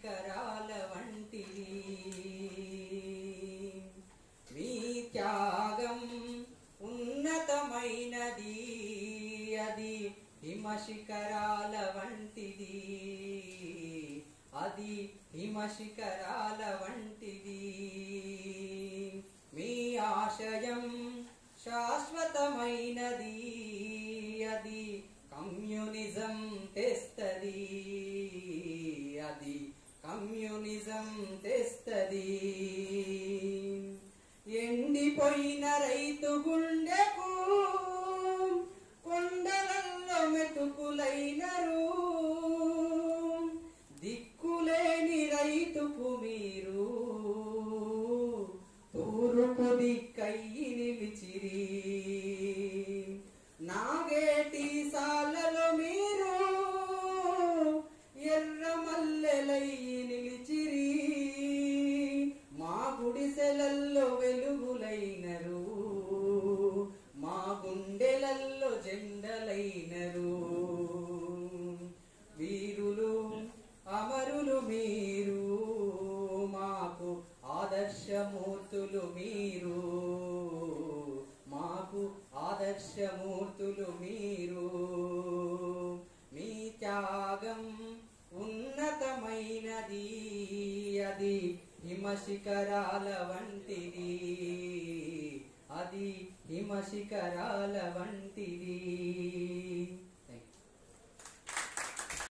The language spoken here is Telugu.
శిఖరాల వంటిది మీ త్యాగం ఉన్నతమైనది అది హిమ శిఖరాల వంటిది అది హిమ శిఖరాల వంటిది మీ ఆశయం శాశ్వతమైనది అది కమ్యూనిజం తెస్తది అది కమ్యూనిజం తెస్తది ఎండిపోయిన రైతు గుండెకు కొండలల్లో మెతుకులైనరు దిక్కులేని రైతుకు మీరు తూర్పు దిక్కయ్యి నిలిచిరి నాగేటి సాలలో మీరు ఎర్ర మల్లెలయ్యి నిలిచిరి మా గుడిసెలల్లో వెలుగులైనరు మా గుండెలల్లో జెండలైనరు వీరులు అమరులు మీరు మాకు ఆదర్శమూర్తులు మీరు మాకు ఆదర్శమూర్తులు మీరు మీ త్యాగం ఉన్నతమైనది అది హిమశిఖరాల వంటిది అది హిమశిఖరాల వంటిది